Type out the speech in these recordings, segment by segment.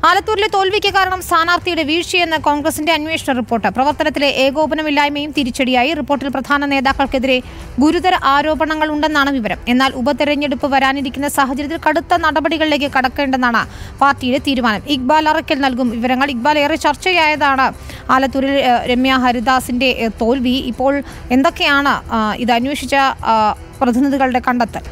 ആലത്തൂരിലെ തോൽവിക്ക് കാരണം സ്ഥാനാർത്ഥിയുടെ വീഴ്ചയെന്ന് കോൺഗ്രസിന്റെ അന്വേഷണ റിപ്പോർട്ട് പ്രവർത്തനത്തിലെ ഏകോപനമില്ലായ്മയും തിരിച്ചടിയായി റിപ്പോർട്ടിൽ പ്രധാന നേതാക്കൾക്കെതിരെ ഗുരുതര ആരോപണങ്ങൾ ഉണ്ടെന്നാണ് വിവരം എന്നാൽ ഉപതെരഞ്ഞെടുപ്പ് വരാനിരിക്കുന്ന സാഹചര്യത്തിൽ കടുത്ത നടപടികളിലേക്ക് കടക്കേണ്ടെന്നാണ് പാർട്ടിയുടെ തീരുമാനം ഇക്ബാൽ അറക്കൽ നൽകും വിവരങ്ങൾ ഇക്ബാൽ ഏറെ ചർച്ചയായതാണ് ആലത്തൂരിൽ ഏഹ്, രമ്യ ഹരിദാസിന്റെ ഏഹ്, തോൽവി ഇപ്പോൾ എന്തൊക്കെയാണ് ആ, ഇത് അന്വേഷിച്ച ആ, പ്രതിനിധികളുടെ കണ്ടെത്തൽ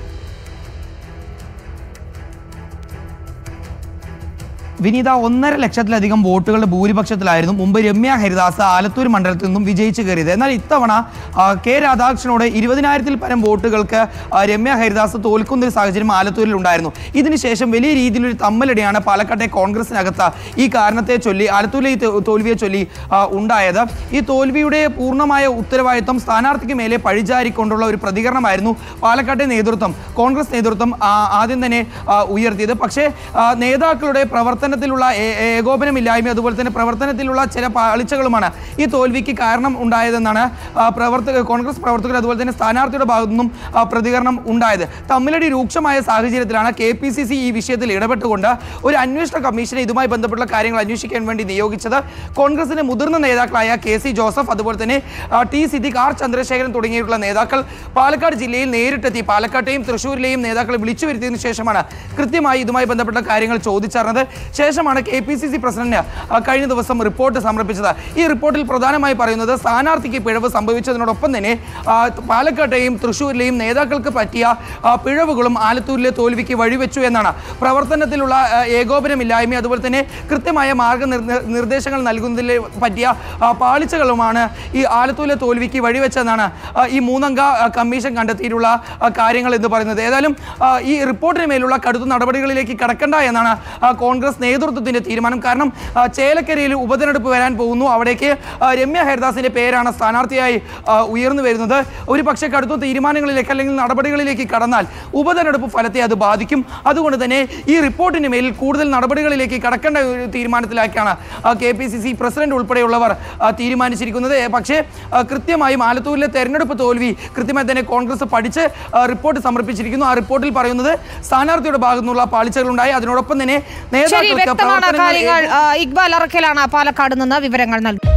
വിനീത ഒന്നര ലക്ഷത്തിലധികം വോട്ടുകളുടെ ഭൂരിപക്ഷത്തിലായിരുന്നു മുമ്പ് രമ്യ ഹരിദാസ് ആലത്തൂർ മണ്ഡലത്തിൽ നിന്നും വിജയിച്ചു കയറിയത് എന്നാൽ ഇത്തവണ ആ, കെ രാധാകൃഷ്ണനോട് ഇരുപതിനായിരത്തിൽ പരം വോട്ടുകൾക്ക് ആ, രമ്യ ഹരിദാസ് തോൽക്കുന്ന ഒരു സാഹചര്യം ആലത്തൂരിൽ ഉണ്ടായിരുന്നു ഇതിനുശേഷം വലിയ രീതിയിലൊരു തമ്മലടിയാണ് പാലക്കാട്ടെ കോൺഗ്രസിനകത്ത് ഈ കാരണത്തെ ചൊല്ലി ആലത്തൂരിലെ ഈ തോ- തോൽവിയെ ചൊല്ലി ആ, ഉണ്ടായത് ഈ തോൽവിയുടെ പൂർണ്ണമായ ഉത്തരവാദിത്വം സ്ഥാനാർത്ഥിക്ക് മേലെ പഴിചാരിക്കൊണ്ടുള്ള ഒരു പ്രതികരണമായിരുന്നു പാലക്കാട്ടെ നേതൃത്വം കോൺഗ്രസ് നേതൃത്വം ആ, ആദ്യം തന്നെ ആ, ഉയർത്തിയത് പക്ഷേ ആ, നേതാക്കളുടെ പ്രവർത്തനത്തിലുള്ള ഏ- ഏകോപനമില്ലായ്മ അതുപോലെ തന്നെ പ്രവർത്തനത്തിലുള്ള ചില പാളിച്ചകളുമാണ് ഈ തോൽവിക്ക് കാരണം ഉണ്ടായതെന്നാണ് ആ, പ്രവർത്തക കോൺഗ്രസ് പ്രവർത്തകർ അതുപോലെ തന്നെ സ്ഥാനാർത്ഥിയുടെ ഭാഗത്തു നിന്നും ആ, പ്രതികരണം ഉണ്ടായത് തമ്മിലടി രൂക്ഷമായ സാഹചര്യത്തിലാണ് കെ പി സി സി ഈ വിഷയത്തിൽ ഇടപെട്ടുകൊണ്ട് ഒരു അന്വേഷണ കമ്മീഷനെ ഇതുമായി ബന്ധപ്പെട്ടുള്ള കാര്യങ്ങൾ അന്വേഷിക്കാൻ വേണ്ടി നിയോഗിച്ചത് കോൺഗ്രസിന്റെ മുതിർന്ന നേതാക്കളായ കെ സി ജോസഫ് അതുപോലെ തന്നെ ആ, ടി സിദ്ദിഖ് ആർ ചന്ദ്രശേഖരൻ തുടങ്ങിയിട്ടുള്ള നേതാക്കൾ പാലക്കാട് ജില്ലയിൽ നേരിട്ടെത്തി പാലക്കാട്ടെയും തൃശ്ശൂരിലെയും നേതാക്കളെ വിളിച്ചു വരുത്തിയതിനു ശേഷമാണ് കൃത്യമായി ഇതുമായി ബന്ധപ്പെട്ട കാര്യങ്ങൾ ചോദിച്ചറിഞ്ഞത് ശേഷമാണ് K P C C president ആ, കഴിഞ്ഞ ദിവസം റിപ്പോർട്ട് സമർപ്പിച്ചത് ഈ റിപ്പോർട്ടിൽ പ്രധാനമായി പറയുന്നത് സ്ഥാനാർത്ഥിക്ക് പിഴവ് സംഭവിച്ചതിനോടൊപ്പം തന്നെ ആ, പാലക്കാട്ടെയും തൃശ്ശൂരിലെയും നേതാക്കൾക്ക് പറ്റിയ ആ, പിഴവുകളും ആലത്തൂരിലെ തോൽവിക്ക് വഴിവെച്ചു എന്നാണ് പ്രവർത്തനത്തിലുള്ള ആ, ഏകോപനമില്ലായ്മ അതുപോലെ തന്നെ കൃത്യമായ മാർഗനിർദ്ദേശങ്ങൾ നൽകുന്നതിൽ പറ്റിയ ആ, പാളിച്ചകളുമാണ് ഈ ആലത്തൂരിലെ തോൽവിക്ക് വഴിവെച്ചതെന്നാണ് ആ, ഈ മൂന്നംഗ ആ, കമ്മീഷൻ കണ്ടെത്തിയിട്ടുള്ള ആ, കാര്യങ്ങൾ എന്ന് പറയുന്നത് ഏതായാലും ആ, ഈ റിപ്പോർട്ടിന് മേലുള്ള കടുത്ത നടപടികളിലേക്ക് കടക്കണ്ട എന്നാണ് ആ, കോൺഗ്രസ് നേതൃത്വത്തിന്റെ തീരുമാനം കാരണം ആ, ചേലക്കരയിൽ ഉപതെരഞ്ഞെടുപ്പ് വരാൻ പോകുന്നു അവിടേക്ക് ആ, രമ്യ ഹരിദാസിന്റെ പേരാണ് സ്ഥാനാർത്ഥിയായി ആ, ഉയർന്നു വരുന്നത് ഒരു പക്ഷേ കടുത്ത തീരുമാനങ്ങളിലേക്ക് അല്ലെങ്കിൽ നടപടികളിലേക്ക് കടന്നാൽ ഉപതെരഞ്ഞെടുപ്പ് ഫലത്തെ അത് ബാധിക്കും അതുകൊണ്ട് തന്നെ ഈ റിപ്പോർട്ടിന് മേലിൽ കൂടുതൽ നടപടികളിലേക്ക് കടക്കേണ്ട ഒരു തീരുമാനത്തിലേക്കാണ് K P C C president ഉൾപ്പെടെയുള്ളവർ ആ, തീരുമാനിച്ചിരിക്കുന്നത് ഏ, പക്ഷേ ആ, കൃത്യമായും ആലത്തൂരിലെ തെരഞ്ഞെടുപ്പ് തോൽവി കൃത്യമായി തന്നെ കോൺഗ്രസ് പഠിച്ച് ആ, റിപ്പോർട്ട് സമർപ്പിച്ചിരിക്കുന്നു ആ റിപ്പോർട്ടിൽ പറയുന്നത് സ്ഥാനാർത്ഥിയുടെ ഭാഗത്തു നിന്നുള്ള പാളിച്ചകളുണ്ടായി അതിനോടൊപ്പം തന്നെ ശരി നേതാക്കൾക്ക് വ്യക്തമാണ് പ്രവർത്തനങ്ങൾ കാര്യങ്ങൾ ആ, ഇക്ബാൽ അറക്കലാണ് പാലക്കാട് നിന്ന് വിവരങ്ങൾ നൽകി